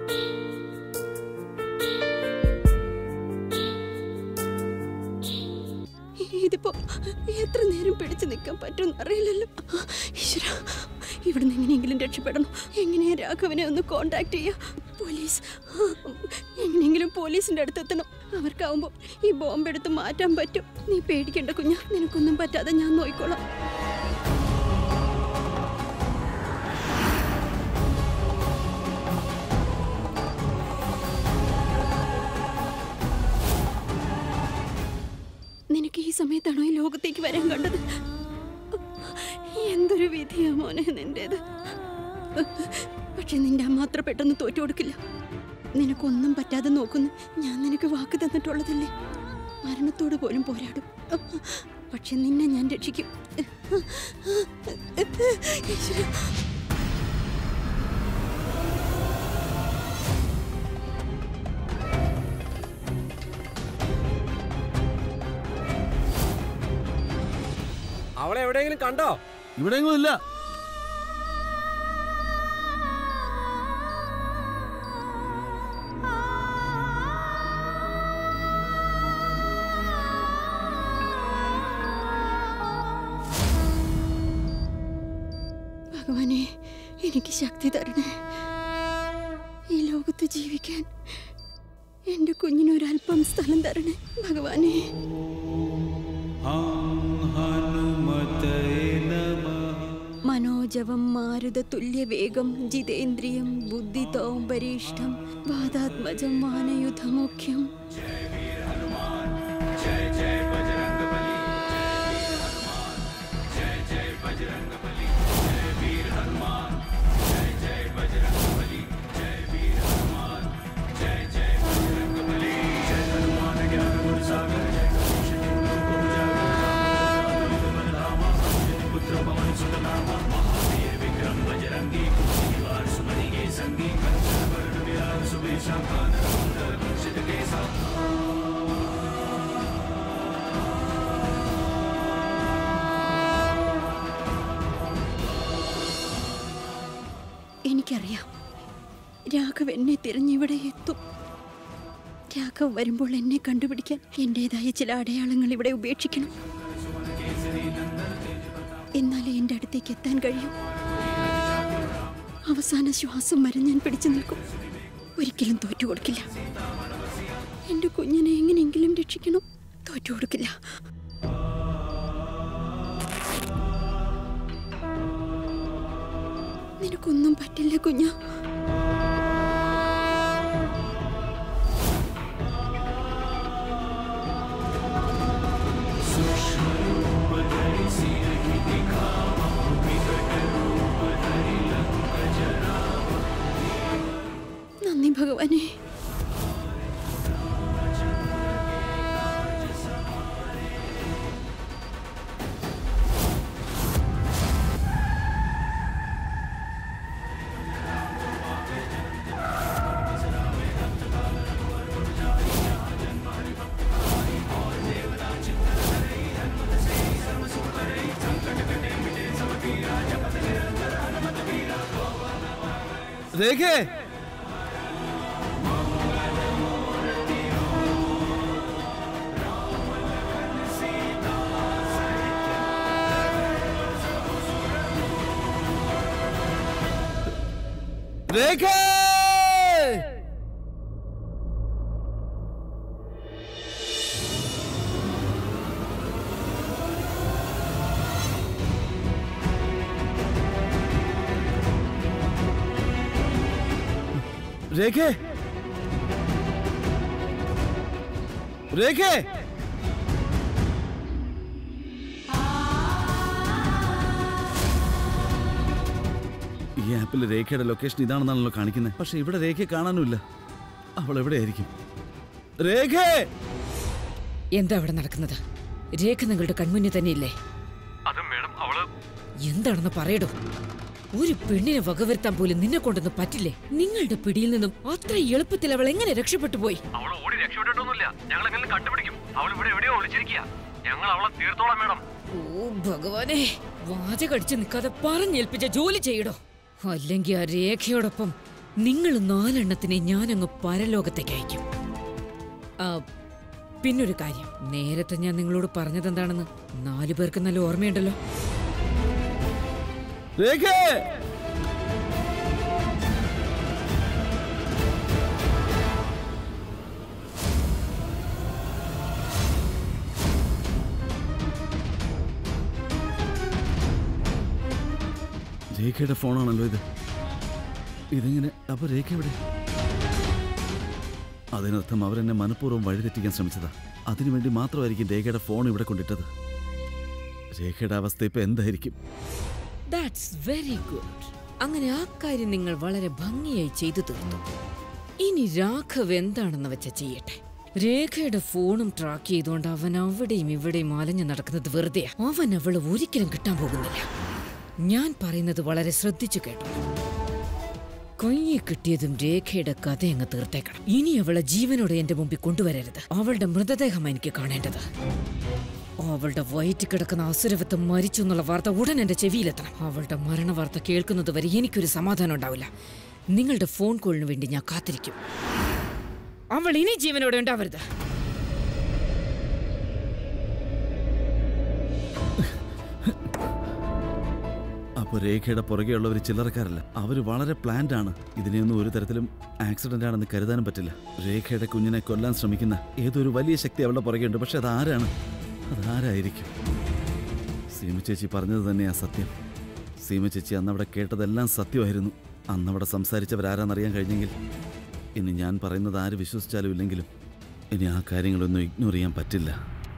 ഇതിപ്പോ എത്ര നേരം പിടിച്ചു നിൽക്കാൻ പറ്റുമെന്ന് അറിയില്ലല്ലോ ഈശ്വര ഇവിടുന്ന് എങ്ങനെയെങ്കിലും രക്ഷപ്പെടണം എങ്ങനെയാ രാഘവനെ ഒന്ന് കോണ്ടാക്ട് ചെയ്യാ പോലീസ് എങ്ങനെയെങ്കിലും പോലീസിന്റെ അടുത്തെത്തണം അവർക്കാവുമ്പോ ഈ ബോംബ് എടുത്ത് മാറ്റാൻ പറ്റും നീ പേടിക്കണ്ട കുഞ്ഞ നിനക്കൊന്നും പറ്റാതെ ഞാൻ നോയിക്കോളാം നിനക്ക് ഈ സമയത്താണോ ഈ ലോകത്തേക്ക് വരാൻ കണ്ടത് എന്തൊരു വിധിയാ മോനെ നിന്റേത് പക്ഷെ നിന്റെ അമ്മ അത്ര പെട്ടെന്ന് തോറ്റു കൊടുക്കില്ല നിനക്കൊന്നും പറ്റാതെ നോക്കുന്നു ഞാൻ നിനക്ക് വാക്ക് തന്നിട്ടുള്ളതല്ലേ മരണത്തോട് പോലും പോരാടും പക്ഷെ നിന്നെ ഞാൻ രക്ഷിക്കും ഈശ്വരാ. അവളെ എവിടെയെങ്കിലും കണ്ടോ ഇവിടെയെങ്കിലും ഇല്ല ഭഗവാനെ എനിക്ക് ശക്തി തരണേ ഈ ലോകത്ത് ജീവിക്കാൻ എന്റെ കുഞ്ഞിനൊരല്പം സ്ഥലം തരണേ ഭഗവാനെ മനോജവം മാരുത തുല്യവേഗം ജിതേന്ദ്രിയം ബുദ്ധിതോപരിഷ്ടം വാദാത്മജം മാനയുധമുഖ്യം എനിക്കറിയാം രാഘവ് എന്നെ തിരഞ്ഞിവിടെ എത്തും രാഘവ് വരുമ്പോൾ എന്നെ കണ്ടുപിടിക്കാൻ എന്റേതായ ചില അടയാളങ്ങൾ ഇവിടെ ഉപേക്ഷിക്കണം എന്നാലേ എന്റെ അടുത്തേക്ക് എത്താൻ കഴിയും അവസാന ശ്വാസം വരെ ഞാൻ പിടിച്ചു നിൽക്കും ഒരിക്കലും തോറ്റു കൊടുക്കില്ല എന്റെ കുഞ്ഞിനെ എങ്ങനെയെങ്കിലും രക്ഷിക്കണം തോറ്റു കൊടുക്കില്ല നിനക്കൊന്നും പറ്റില്ല കുഞ്ഞ നന്ദി ഭഗവാനെ രേഖേ രേഖേ രേഖേ രേഖേ ഈ ആപ്പിൽ രേഖയുടെ ലൊക്കേഷൻ ഇതാണെന്നാണല്ലോ കാണിക്കുന്നത് പക്ഷെ ഇവിടെ രേഖയെ കാണാനുമില്ല അവൾ എവിടെയായിരിക്കും രേഖേ എന്താ അവിടെ നടക്കുന്നത് രേഖ നിങ്ങളുടെ കൺമുന്നിൽ തന്നെയില്ലേ അത് മേഡം അവള് എന്താണെന്ന് പറയടോ ഒരു പെണ്ണിനെ വകവരുത്താൻ പോലും നിന്നെ കൊണ്ടൊന്നും പറ്റില്ലേ നിങ്ങളുടെ പിടിയിൽ നിന്നും അത്ര എളുപ്പത്തിൽ അവൾ എങ്ങനെ രക്ഷപ്പെട്ടു പോയി അവള് ഓടി രക്ഷപ്പെട്ടിട്ടൊന്നുമില്ല ഞങ്ങൾ എങ്ങനെ കണ്ടുപിടിക്കും അവൾ ഇവിടെ എവിടെയോ ഒളിച്ചിരിക്കുക ഞങ്ങൾ അവളെ തീർത്തോളാം മേഡം ഓ ഭഗവാനെ വാചകടിച്ച് നിൽക്കാതെ പറഞ്ഞേൽപ്പിച്ച ജോലി ചെയ്യടോ അല്ലെങ്കിൽ ആ രേഖയോടൊപ്പം നിങ്ങൾ നാലെണ്ണത്തിനെ ഞാനങ്ങ് പരലോകത്തേക്ക് അയക്കും ആ, പിന്നൊരു കാര്യം നേരത്തെ ഞാൻ നിങ്ങളോട് പറഞ്ഞതെന്താണെന്ന് നാലു പേർക്ക് നല്ല ഓർമ്മയുണ്ടല്ലോ രേഖേ രേഖയുടെ ഫോണാണല്ലോ ഇത് ഇതെങ്ങനെ അപ്പൊ രേഖ എവിടെ അതിനർത്ഥം അവരെന്നെ മനഃപൂർവ്വം വഴിതെറ്റിക്കാൻ ശ്രമിച്ചതാ അതിനുവേണ്ടി മാത്രമായിരിക്കും രേഖയുടെ ഫോൺ ഇവിടെ കൊണ്ടിട്ടത് രേഖയുടെ അവസ്ഥ ഇപ്പൊ എന്തായിരിക്കും ദാറ്റ്സ് വെരി ഗുഡ് അങ്ങനെ ആ കാര്യം നിങ്ങൾ വളരെ ഭംഗിയായി ചെയ്തു തീർത്തു ഇനി രാഘവ് എന്താണെന്ന് വെച്ച ചെയ്യട്ടെ രേഖയുടെ ഫോണും ട്രാക്ക് ചെയ്തുകൊണ്ട് അവൻ അവിടെയും ഇവിടെയും അലഞ്ഞു നടക്കുന്നത് വെറുതെയാ അവൻ അവള് ഒരിക്കലും കിട്ടാൻ പോകുന്നില്ല ഞാൻ പറയുന്നത് വളരെ ശ്രദ്ധിച്ചു കേട്ടോ കയ്യെ കിട്ടിയതും രേഖയുടെ കഥ അങ്ങ് തീർത്തേക്കണം ഇനി അവളെ ജീവനോടെ എന്റെ മുമ്പിൽ കൊണ്ടുവരരുത് അവളുടെ മൃതദേഹം എനിക്ക് കാണേണ്ടത് അവളുടെ വയറ്റിൽ കിടക്കുന്ന അസുരവത്വം മരിച്ചു എന്നുള്ള വാർത്ത ഉടൻ എന്റെ ചെവിയിലെത്തണം അവളുടെ മരണ വാർത്ത കേൾക്കുന്നത് വരെ എനിക്കൊരു സമാധാനം ഉണ്ടാവില്ല നിങ്ങളുടെ ഫോൺ കോളിന് വേണ്ടി ഞാൻ കാത്തിരിക്കും അവൾ ഇനി ജീവനോടെ ഉണ്ടാവരുത് അപ്പൊ രേഖയുടെ പുറകെയുള്ളവർ ചില്ലറക്കാരല്ല അവര് വളരെ പ്ലാൻഡ് ആണ് ഇതിനെയൊന്നും ഒരു തരത്തിലും ആക്സിഡന്റ് ആണെന്ന് കരുതാനും പറ്റില്ല രേഖയുടെ കുഞ്ഞിനെ കൊല്ലാൻ ശ്രമിക്കുന്ന ഏതൊരു വലിയ ശക്തി അവളുടെ പുറകെയുണ്ട് പക്ഷെ അതാരാണ് അതാരായിരിക്കും സീമ ചേച്ചി പറഞ്ഞത് തന്നെയാ സത്യം സീമ ചേച്ചി അന്ന് അവിടെ കേട്ടതെല്ലാം സത്യമായിരുന്നു അന്ന് അവിടെ സംസാരിച്ചവരാരാന്നറിയാൻ കഴിഞ്ഞെങ്കിൽ ഇനി ഞാൻ പറയുന്നത് ആര് വിശ്വസിച്ചാലും ഇല്ലെങ്കിലും ഇനി ആ കാര്യങ്ങളൊന്നും ഇഗ്നോർ ചെയ്യാൻ പറ്റില്ല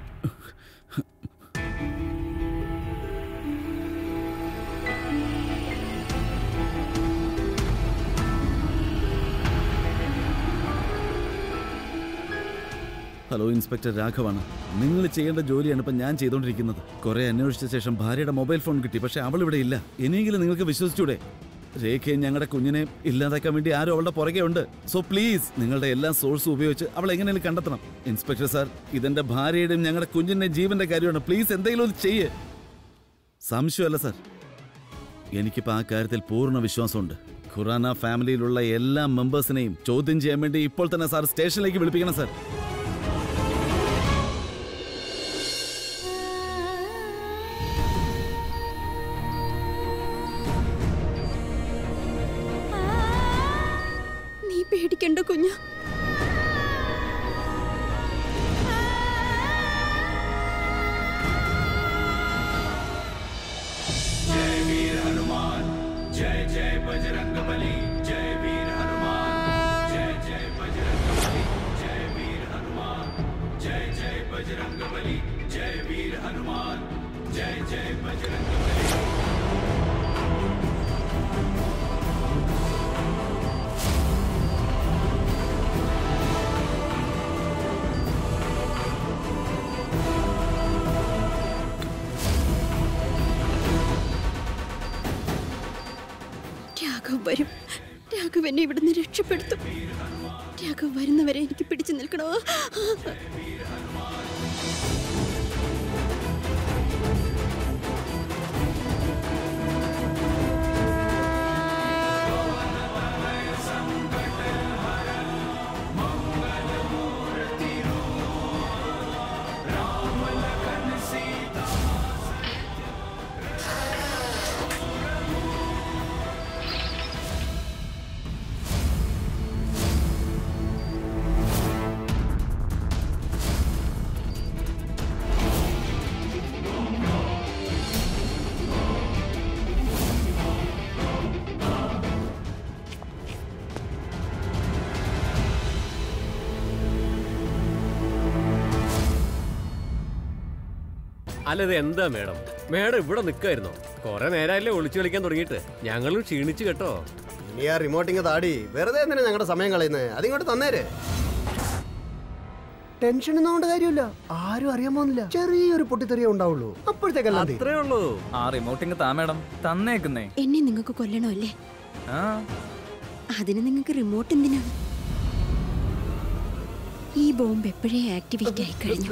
ഹലോ ഇൻസ്പെക്ടർ രാഘവാണ് നിങ്ങൾ ചെയ്യേണ്ട ജോലിയാണ് ഇപ്പം ഞാൻ ചെയ്തുകൊണ്ടിരിക്കുന്നത് കുറെ അന്വേഷിച്ച ശേഷം ഭാര്യയുടെ മൊബൈൽ ഫോൺ കിട്ടി പക്ഷെ അവൾ ഇവിടെ ഇല്ല ഇനിയെങ്കിലും നിങ്ങൾക്ക് വിശ്വസിച്ചൂടെ രേഖയെ ഞങ്ങളുടെ കുഞ്ഞിനെ ഇല്ലാതാക്കാൻ വേണ്ടി ആരും അവളുടെ പുറകെ ഉണ്ട് സോ പ്ലീസ് നിങ്ങളുടെ എല്ലാ സോഴ്സും ഉപയോഗിച്ച് അവൾ എങ്ങനെയും കണ്ടെത്തണം ഇൻസ്പെക്ടർ സാർ ഇതെന്റെ ഭാര്യയുടെയും ഞങ്ങളുടെ കുഞ്ഞിന്റെ ജീവന്റെ കാര്യമാണ് പ്ലീസ് എന്തെങ്കിലും ഒന്ന് ചെയ്യ് സംശയമല്ല സാർ എനിക്കിപ്പോൾ ആ കാര്യത്തിൽ പൂർണ്ണ വിശ്വാസമുണ്ട് ഖുറാന ഫാമിലിയിലുള്ള എല്ലാ മെമ്പേഴ്സിനെയും ചോദ്യം ചെയ്യാൻ വേണ്ടി ഇപ്പോൾ തന്നെ സാർ സ്റ്റേഷനിലേക്ക് വിളിപ്പിക്കണം സാർ നീ പേടിക്കണ്ട കുഞ്ഞ രാഘവ് വരും രാഘവ് എന്നെ ഇവിടുന്ന് രക്ഷപ്പെടുത്തും രാഘവ് വരുന്നവരെ എനിക്ക് പിടിച്ചു നിൽക്കണോ അല്ല ഇത് എന്താ മേഡം മേഡം ഇവിടെ നിൽക്കായിരുന്നോ കുറെ നേരമല്ലേ ഒളിച്ചു കളിക്കാൻ തുടങ്ങിയിട്ട് ഞങ്ങളും ക്ഷീണിച്ചു കേട്ടോ ഇനി ആ റിമോട്ട് ഇങ്ങ് താടി വെറുതെ എന്തിനാ ഞങ്ങളുടെ സമയം കളയുന്നത് അതിങ്ങോട്ട് തന്നേര് ടെൻഷൻ ഒന്നും കാര്യമില്ല ആരും അറിയാൻ പോകുന്നില്ല ചെറിയൊരു പൊട്ടിത്തെറിയേ ഉണ്ടാവുള്ളൂ അപ്പോഴത്തേക്കല്ല അത്രേ ഉള്ളൂ ആ റിമോട്ടിങ് താ മേഡം തന്നേക്കുന്നേ എന്നെ നിങ്ങൾക്ക് കൊല്ലണോ അല്ലേ ആ അതിന് നിങ്ങൾക്ക് റിമോട്ട് എന്തിനാണ് ഈ ബോംബ് എപ്പോഴേ ആക്ടിവേറ്റ് ആയി കഴിഞ്ഞു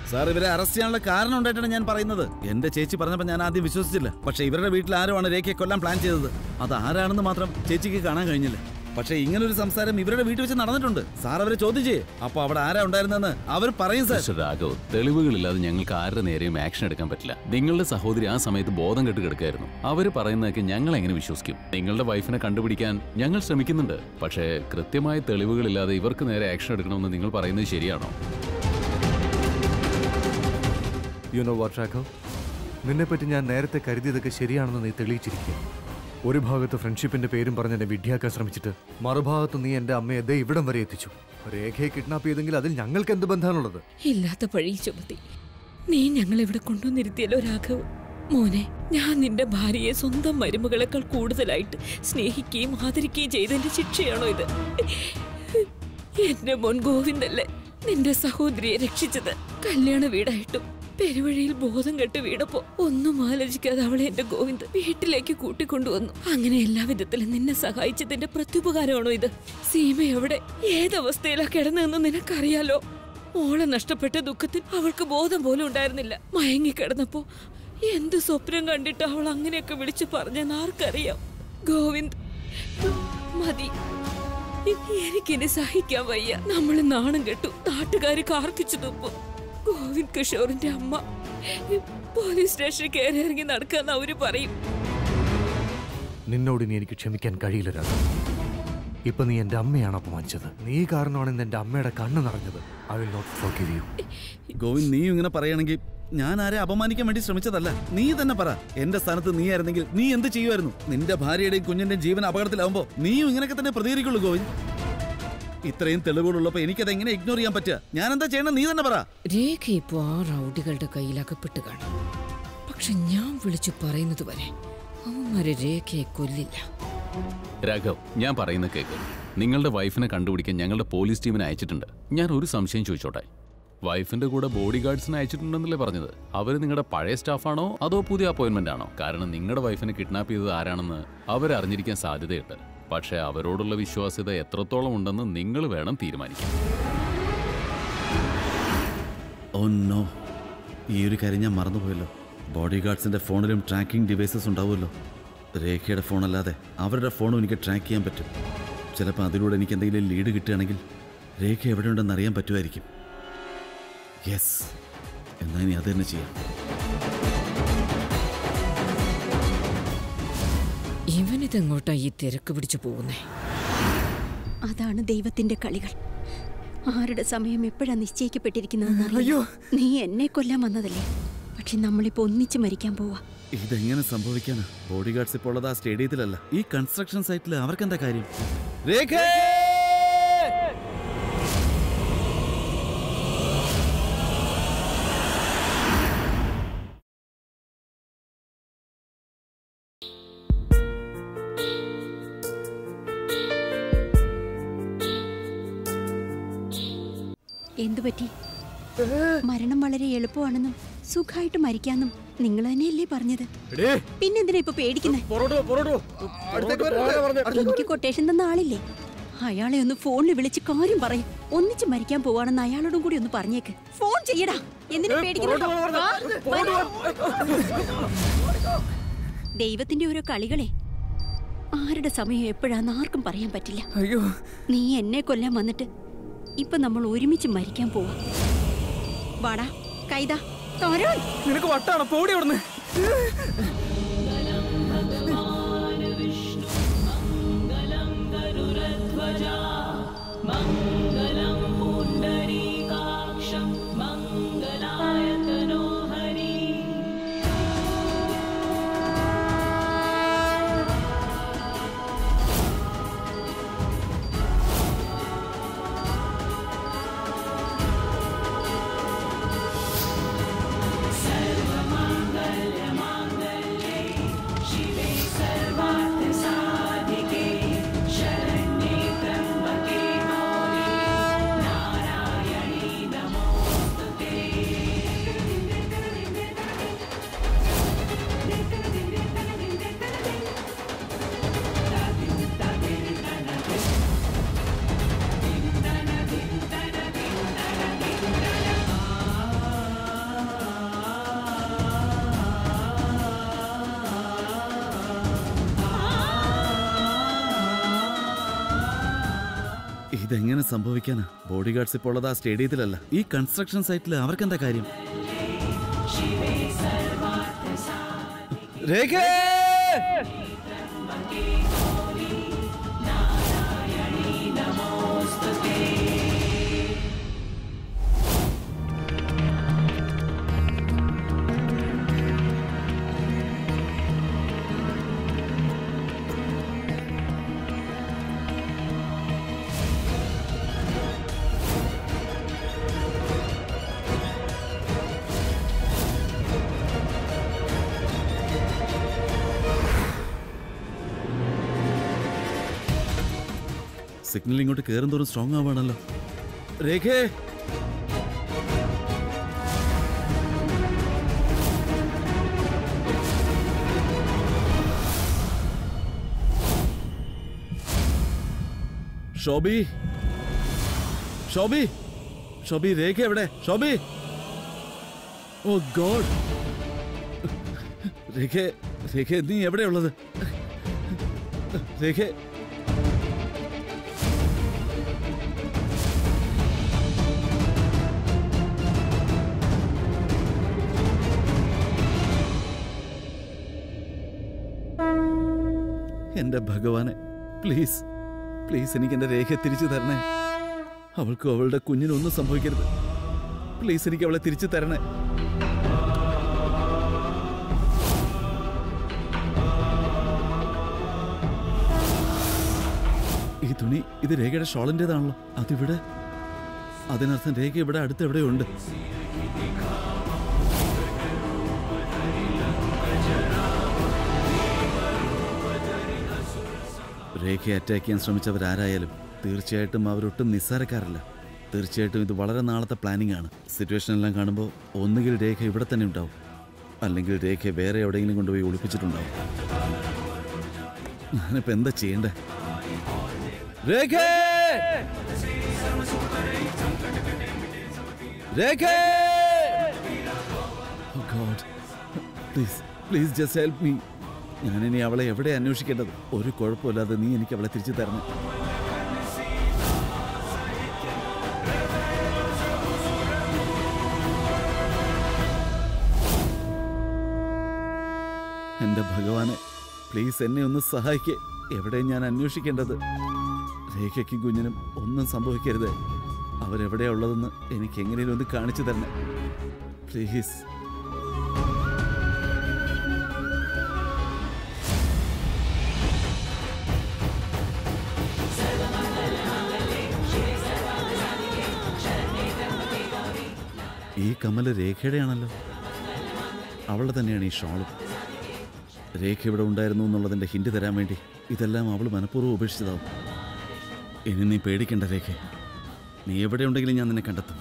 സാർ ഇവരെ അറസ്റ്റ് ചെയ്യാനുള്ള കാരണം ഉണ്ടായിട്ടാണ് ഞാൻ പറയുന്നത് എന്റെ ചേച്ചി പറഞ്ഞപ്പോൾ ഞാൻ ആദ്യം വിശ്വസിച്ചില്ല പക്ഷേ ഇവരുടെ വീട്ടിൽ ആരുമാണ് രേഖയെ കൊല്ലാൻ പ്ലാൻ ചെയ്തത് അത് ആരാണെന്ന് മാത്രം ചേച്ചിക്ക് കാണാൻ കഴിഞ്ഞില്ല പക്ഷേ ഇങ്ങനൊരു സംസാരം ഇവരുടെ വീട്ടിൽ വെച്ച് നടന്നിട്ടുണ്ട് സാർ അവരെ ചോദ്യം ചെയ്യേ അപ്പൊ അവിടെ ആരാ ഉണ്ടായിരുന്നെന്ന് അവർ പറയും സാർ മിസ്റ്റർ രാഘവ് തെളിവുകളില്ലാതെ ഞങ്ങൾക്ക് ആരുടെ നേരെയും ആക്ഷൻ എടുക്കാൻ പറ്റില്ല നിങ്ങളുടെ സഹോദരി ആ സമയത്ത് ബോധം കെട്ട് കിടക്കായിരുന്നു അവര് പറയുന്നതൊക്കെ ഞങ്ങൾ എങ്ങനെ വിശ്വസിക്കും നിങ്ങളുടെ വൈഫിനെ കണ്ടുപിടിക്കാൻ ഞങ്ങൾ ശ്രമിക്കുന്നുണ്ട് പക്ഷേ കൃത്യമായ തെളിവുകളില്ലാതെ ഇവർക്ക് നേരെ ആക്ഷൻ എടുക്കണമെന്ന് നിങ്ങൾ പറയുന്നത് ശരിയാണോ യു നോ വാട്ട് രാഘവ് നിന്നെപ്പറ്റി ഞാൻ നേരത്തെ കരുതിയതൊക്കെ ശരിയാണെന്ന് നീ തെളിയിച്ചിരിക്കുക ഒരു ഭാഗത്ത് ഫ്രണ്ട്ഷിപ്പിന്റെ പേരും പറഞ്ഞ് എന്നെ വിഡ്ഢിയാക്കാൻ ശ്രമിച്ചിട്ട് മറുഭാഗത്ത് നീ എന്റെ അമ്മയെ ദേ ഇവിടം വരെ എത്തിച്ചു രേഖയെ കിഡ്നാപ്പ് ചെയ്തെങ്കിൽ അതിൽ ഞങ്ങൾക്ക് എന്ത് ബന്ധമാണുള്ളത് ഇല്ലാത്ത പഴി ചുമത്തി നീ ഞങ്ങൾ ഇവിടെ കൊണ്ടുവന്നിരുത്തിയല്ലോ രാഘവ് മോനെ ഞാൻ നിന്റെ ഭാര്യയെ സ്വന്തം മരുമകളെക്കാൾ കൂടുതലായിട്ട് സ്നേഹിക്കുകയും ആദരിക്കുകയും ചെയ്തതിന്റെ ശിക്ഷയാണോ ഇത് എന്റെ മോൻ ഗോവിന്ദല്ലേ നിന്റെ സഹോദരിയെ രക്ഷിച്ചത് കല്യാണ വീടായിട്ടും പെരുവഴിയിൽ ബോധം കെട്ട് വീണപ്പോ ഒന്നും ആലോചിക്കാതെ അവളെ എന്റെ ഗോവിന്ദ് വീട്ടിലേക്ക് കൂട്ടിക്കൊണ്ടുവന്നു അങ്ങനെ എല്ലാ വിധത്തിലും നിന്നെ സഹായിച്ചതിന്റെ പ്രത്യുപകാരമാണോ ഇത് സീമ എവിടെ ഏതവസ്ഥയിലാ കിടന്നതെന്ന് നിനക്കറിയാലോ മോളെ നഷ്ടപ്പെട്ട ദുഃഖത്തിൽ അവൾക്ക് ബോധം പോലും ഉണ്ടായിരുന്നില്ല മയങ്ങിക്കിടന്നപ്പോ എന്ത് സ്വപ്നം കണ്ടിട്ട് അവൾ അങ്ങനെയൊക്കെ വിളിച്ചു പറഞ്ഞെന്ന് ആർക്കറിയാം ഗോവിന്ദ് മതി എ- എനിക്കിനി സഹിക്കാൻ വയ്യ നമ്മൾ നാണം കെട്ടു നാട്ടുകാര് കാർക്കിച്ചു തുപ്പും ഗോവിന്ദ് കിഷോറിന്റെ അമ്മ പോലീസ് സ്റ്റേഷനിൽ കയറി ഇറങ്ങി നടക്കാന്ന് അവര് പറയും നിന്നോട് ഇനി എനിക്ക് ക്ഷമിക്കാൻ കഴിയില്ല രാഘവ് ഇപ്പൊ നീ എന്റെ അമ്മയാണ് അപമാനിച്ചത് നീ കാരണമാണ് ഇന്ന് എന്റെ അമ്മയുടെ കണ്ണ് നിറഞ്ഞത് I will not forgive you Govind നീ ഇങ്ങനെ പറയുകയാണെങ്കിൽ ഞാൻ ആരെ അപമാനിക്കാൻ വേണ്ടി ശ്രമിച്ചതല്ല നീ തന്നെ പറ എന്റെ സ്ഥാനത്ത് നീ ആയിരുന്നെങ്കിൽ നീ എന്ത് ചെയ്യുമായിരുന്നു നിന്റെ ഭാര്യയുടെയും കുഞ്ഞിന്റെയും ജീവൻ അപകടത്തിലാവുമ്പോ നീയും ഇങ്ങനെയൊക്കെ തന്നെ പ്രതികരിക്കുള്ളൂ ഗോവിന്ദ് ഇത്രയും തെളിവുകളുള്ളപ്പോ എനിക്കത് എങ്ങനെ ഇഗ്നോർ ചെയ്യാൻ പറ്റുക ഞാൻ എന്താ ചെയ്യണം നീ തന്നെ പറ രേഖ ഇപ്പോ ആ റൗഡികളുടെ കയ്യിലകപ്പെട്ട് കാണും പക്ഷെ ഞാൻ വിളിച്ചു പറയുന്നത് വരെ അവന്മാരെ രേഖയെ കൊല്ലില്ല രാഘവ് ഞാൻ പറയുന്ന കേക്ക് നിങ്ങളുടെ വൈഫിനെ കണ്ടുപിടിക്കാൻ ഞങ്ങളുടെ പോലീസ് ടീമിനെ അയച്ചിട്ടുണ്ട് ഞാൻ ഒരു സംശയം ചോദിച്ചോട്ടെ വൈഫിന്റെ കൂടെ ബോഡി ഗാർഡ്സിനെ അയച്ചിട്ടുണ്ടെന്നല്ലേ പറഞ്ഞത് അവർ നിങ്ങളുടെ പഴയ സ്റ്റാഫാണോ അതോ പുതിയ അപ്പോയിന്റ്മെന്റ് ആണോ കാരണം നിങ്ങളുടെ വൈഫിനെ കിഡ്നാപ്പ് ചെയ്തത് ആരാണെന്ന് അവരറിഞ്ഞിരിക്കാൻ സാധ്യതയുണ്ട് പക്ഷേ അവരോടുള്ള വിശ്വാസ്യത എത്രത്തോളം ഉണ്ടെന്ന് നിങ്ങൾ വേണം തീരുമാനിക്കാൻ ഓ നോ ഈ ഒരു കാര്യം ഞാൻ മറന്നുപോയല്ലോ ബോഡി ഗാർഡ്സിന്റെ ഫോണിലും ട്രാക്കിംഗ് ഡിവൈസസ് ഉണ്ടാവുമല്ലോ രേഖയുടെ ഫോണല്ലാതെ അവരുടെ ഫോണും എനിക്ക് ട്രാക്ക് ചെയ്യാൻ പറ്റും ചിലപ്പോൾ അതിലൂടെ എനിക്ക് എന്തെങ്കിലും ലീഡ് കിട്ടുകയാണെങ്കിൽ രേഖ എവിടെയുണ്ടെന്ന് അറിയാൻ പറ്റുമായിരിക്കും യെസ് എന്നാൽ ഇനി അത് തന്നെ ചെയ്യാം ഇവനിതെങ്ങോട്ടാ ഈ തിരക്ക് പിടിച്ചു പോകുന്നേ അതാണ് ദൈവത്തിന്റെ കളികൾ ആരുടെ സമയം എപ്പോഴാ നിശ്ചയിക്കപ്പെട്ടിരിക്കുന്നതെന്ന് നീ എന്നെ കൊല്ലാൻ വന്നതല്ലേ പക്ഷെ നമ്മളിപ്പോ ഒന്നിച്ച് മരിക്കാൻ പോവാ ഇതെങ്ങനെ സംഭവിക്കാനാ ബോഡി ഗാർഡ്സ് ഇപ്പോൾ ഉള്ളത് ആ സ്റ്റേഡിയത്തിലല്ല ഈ കൺസ്ട്രക്ഷൻ സൈറ്റിൽ അവർക്ക് എന്താ കാര്യം രേഖ എന്തു പറ്റി മരണം വളരെ എളുപ്പമാണെന്നും സുഖമായിട്ട് മരിക്കാന്നും നിങ്ങൾ തന്നെയല്ലേ പറഞ്ഞത് പിന്നെന്തിനാ ഇപ്പൊ പേടിക്കുന്നേ എനിക്ക് കൊട്ടേഷൻ തന്ന ആളില്ലേ അയാളെ ഒന്ന് ഫോണിൽ വിളിച്ച് കാര്യം പറയും ഒന്നിച്ച് മരിക്കാൻ പോവാണെന്ന് അയാളോടും കൂടി ഒന്ന് പറഞ്ഞേക്ക് ഫോൺ ചെയ്യടാ എന്തിനാ പേടിക്കുന്നത് വാ, വരൂ. ദൈവത്തിന്റെ ഓരോ കളികളെ ആരുടെ സമയം എപ്പോഴാന്ന് ആർക്കും പറയാൻ പറ്റില്ല അയ്യോ നീ എന്നെ കൊല്ലാൻ വന്നിട്ട് ഇപ്പൊ നമ്മൾ ഒരുമിച്ച് മരിക്കാൻ പോവാ വാടാ കൈതാ തോരോൺ നിനക്ക് വട്ടാണ് പോടി അവിടുന്ന് ഇതെങ്ങനെ സംഭവിക്കാനാ ബോഡി ഗാർഡ്സ് ഇപ്പോൾ ഉള്ളത് ആ സ്റ്റേഡിയത്തിലല്ല ഈ കൺസ്ട്രക്ഷൻ സൈറ്റിൽ അവർക്ക് എന്താ കാര്യം രേഖേ! സിഗ്നൽ ഇങ്ങോട്ട് കയറും തോറും സ്ട്രോങ് ആവാണല്ലോ രേഖേ ഷോബി ഷോബി ഷോബി രേഖ എവിടെ ഷോബി ഓ ഗോഡ് രേഖ രേഖ നീ എവിടെയുള്ളത് രേഖ എന്റെ ഭഗവാനെ പ്ലീസ് പ്ലീസ് എനിക്ക് എന്റെ രേഖ തിരിച്ചു തരണേ അവൾക്കും അവളുടെ കുഞ്ഞിനും ഒന്നും സംഭവിക്കരുത് പ്ലീസ് എനിക്ക് അവളെ തിരിച്ചു തരണേ ഈ തുണി ഇത് രേഖയുടെ ഷോളിൻ്റെതാണല്ലോ അതിവിടെ അതിനർത്ഥം രേഖ ഇവിടെ അടുത്ത് എവിടെയുണ്ട് രേഖയെ അറ്റാക്ക് ചെയ്യാൻ ശ്രമിച്ചവരാരായാലും തീർച്ചയായിട്ടും അവരൊട്ടും നിസ്സാരക്കാരല്ല തീർച്ചയായിട്ടും ഇത് വളരെ നാളത്തെ പ്ലാനിംഗ് ആണ് സിറ്റുവേഷൻ എല്ലാം കാണുമ്പോൾ ഒന്നുകിൽ രേഖ ഇവിടെ തന്നെ ഉണ്ടാവും അല്ലെങ്കിൽ രേഖ വേറെ എവിടെയെങ്കിലും കൊണ്ടുപോയി ഒളിപ്പിച്ചിട്ടുണ്ടാവും ഞാനിപ്പോ എന്താ ചെയ്യണ്ടേ Rekha Rekha God please please just help me ഞാനിനി അവളെ എവിടെ അന്വേഷിക്കേണ്ടത് ഒരു കുഴപ്പമില്ലാതെ നീ എനിക്ക് അവളെ തിരിച്ചു തരണം എന്റെ ഭഗവാനെ പ്ലീസ് എന്നെ ഒന്ന് സഹായിക്കേ എവിടെ ഞാൻ അന്വേഷിക്കേണ്ടത് രേഖയ്ക്കും കുഞ്ഞിനും ഒന്നും സംഭവിക്കരുത് അവരെവിടെയാ ഉള്ളതെന്ന് എനിക്ക് എങ്ങനെയും ഒന്ന് കാണിച്ചു തരണേ പ്ലീസ് ഈ കമ്മല് രേഖയുടെയാണല്ലോ അവളുടെ തന്നെയാണ് ഈ ഷോളും രേഖ ഇവിടെ ഉണ്ടായിരുന്നു എന്നുള്ളതിൻ്റെ ഹിന്റ് തരാൻ വേണ്ടി ഇതെല്ലാം അവൾ മനഃപൂർവ്വം ഉപേക്ഷിച്ചതാവും ഇനി നീ പേടിക്കണ്ട രേഖ നീ എവിടെ ഉണ്ടെങ്കിലും ഞാൻ നിന്നെ കണ്ടെത്തും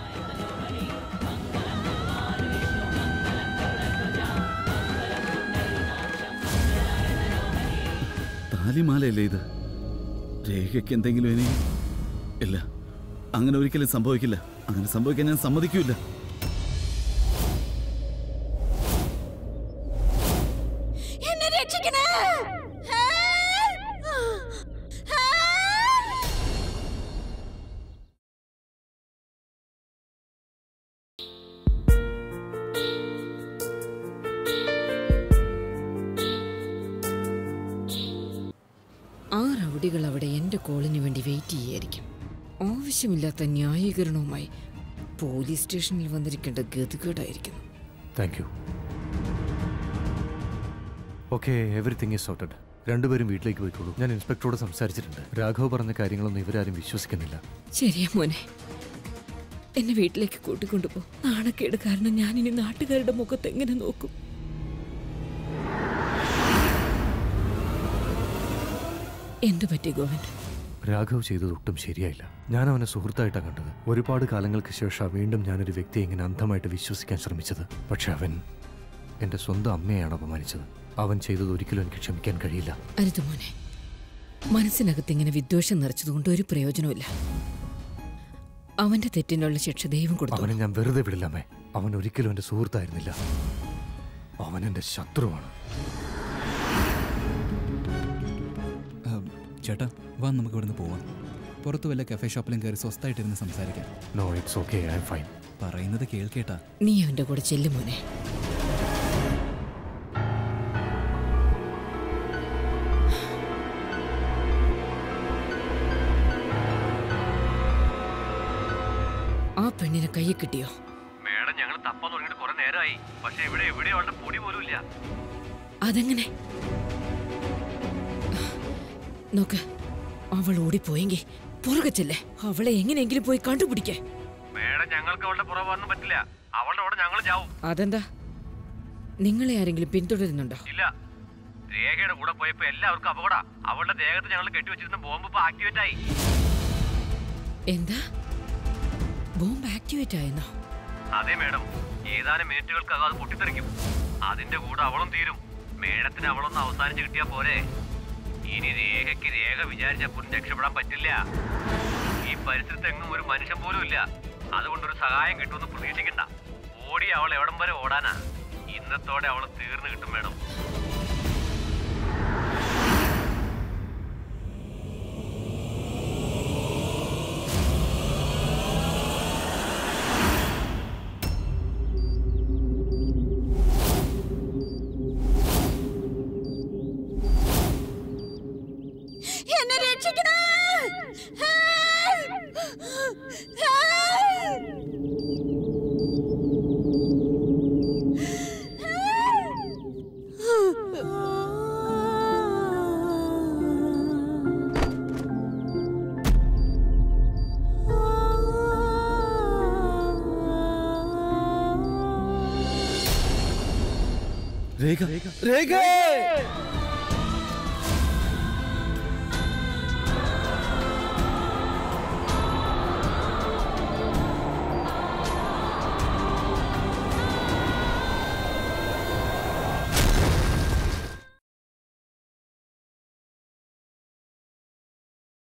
താലിമാലയല്ലേ ഇത് രേഖയ്ക്ക് എന്തെങ്കിലും ഇനി ഇല്ല അങ്ങനെ ഒരിക്കലും സംഭവിക്കില്ല അങ്ങനെ സംഭവിക്കാൻ ഞാൻ സമ്മതിക്കൂല എന്നെ രക്ഷിക്കണേ ആ റൗഡികൾ അവിടെ എൻ്റെ കോളിന് വേണ്ടി വെയിറ്റ് ചെയ്യായിരിക്കും ആവശ്യമില്ലാത്ത ന്യായീകരണവുമായി പോലീസ് സ്റ്റേഷനിൽ വന്നിരിക്കേണ്ട ഗതികേടായിരിക്കുന്നു thank you okay everything is sorted രണ്ടുപേരും വീട്ടിലേക്ക് പോയിക്കോളൂ ഞാൻ ഇൻസ്പെക്ടറോട് സംസാരിച്ചിട്ടുണ്ട് രാഘവ് പറഞ്ഞ കാര്യങ്ങളൊന്നും ഇവരാരും വിശ്വസിക്കുന്നില്ല ശരിയാ മോനെ എന്നെ വീട്ടിലേക്ക് കൂട്ടിക്കൊണ്ടുപോ നാണക്കേട് കാരണം ഞാൻ ഇനി നാട്ടുകാരുടെ മുഖത്ത് എങ്ങനെ നോക്കും എന്തു പറ്റി ഗോവിന്ദ് രാഘവ് ചെയ്തത് ഒട്ടും ശരിയായില്ല ഞാൻ അവനെ സുഹൃത്തായിട്ടാണ് കണ്ടത് ഒരുപാട് കാലങ്ങൾക്ക് ശേഷം വീണ്ടും ഞാനൊരു വ്യക്തിയെ ഇങ്ങനെ അന്ധമായിട്ട് വിശ്വസിക്കാൻ ശ്രമിച്ചത് പക്ഷെ അവൻ എൻ്റെ സ്വന്തം അമ്മയെയാണ് അപമാനിച്ചത് അവൻ ചെയ്തത് ഒരിക്കലും എനിക്ക് ക്ഷമിക്കാൻ കഴിയില്ല അരുത് മോനെ മനസ്സിനകത്ത് ഇങ്ങനെ വിദ്വേഷം നിറച്ചതുകൊണ്ട് ഒരു പ്രയോജനമില്ല അവന്റെ തെറ്റിനുള്ള ശിക്ഷ ദൈവം കൊടുത്തു അവനെ ഞാൻ വെറുതെ വിടില്ലമ്മേ അവൻ ഒരിക്കലും എൻ്റെ സുഹൃത്തായിരുന്നില്ല അവൻ എൻ്റെ ശത്രുവാണ് ചേട്ടാ വാ നമുക്ക് ഇവിടുന്ന് പോവാം പുറത്ത് വല്ല കഫേ ഷോപ്പിലും കയറി സ്വസ്ഥായിട്ടിരുന്ന് സംസാരിക്കാം no it's okay I'm fine പറയുന്നത് കേൾക്കേട്ടാ നീ അവന്റെ കൂടെ ചെല്ലും മോനെ ആ പെണ്ണിനെ കയ്യിൽ കിട്ടിയോ മേഡം ഞങ്ങൾ തപ്പാൻ തുടങ്ങിയിട്ട് കുറെ നേരമായി പക്ഷെ ഇവിടെ എവിടെ അവളുടെ പൊടി പോലും ഇല്ല അതെങ്ങനെ നോക്ക് അവൾ ഓടിപ്പോയെങ്കിൽ പുറകെ ചെല്ലേ അവളെ എങ്ങനെയെങ്കിലും പോയി കണ്ടുപിടിക്കേ മേഡം ഞങ്ങൾക്ക് അവളുടെ പുറവാന്നും പറ്റില്ല അവളുടെ കൂടെ ഞങ്ങൾ ചാവും അതെന്താ നിങ്ങളെ ആരെങ്കിലും പിന്തുടരുന്നുണ്ടോ ഇല്ല രേഖയുടെ കൂടെ പോയപ്പോ എല്ലാവർക്കും അപകട അവളുടെ ദേഹത്ത് ഞങ്ങൾ കെട്ടിവെച്ചിരുന്ന ബോംബ് ഇപ്പൊ ആക്ടിവേറ്റ് ആയി എന്താ ബോംബ് ആക്ടിവേറ്റ് ആയെന്നോ അതെ മേഡം ഏതാനും മിനിറ്റുകൾക്കകം അത് പൊട്ടിത്തെറിക്കും അതിന്റെ കൂടെ അവളും തീരും മേഡത്തിന് അവളൊന്ന് അവസാനിച്ച് കിട്ടിയാ പോരെ ഇനി രേഖയ്ക്ക് രേഖ വിചാരിച്ചപ്പോൾ രക്ഷപ്പെടാൻ പറ്റില്ല ഈ പരിസരത്ത് എങ്ങും ഒരു മനുഷ്യൻ പോലും ഇല്ല അതുകൊണ്ടൊരു സഹായം കിട്ടുമെന്ന് പ്രതീക്ഷിക്കണ്ട ഓടി അവൾ എവിടം വരെ ഓടാനാ ഇന്നത്തോടെ അവൾ തീർന്നു കിട്ടും മേഡം എന്നെ രക്ഷിക്കണേ രേഖ രേഖ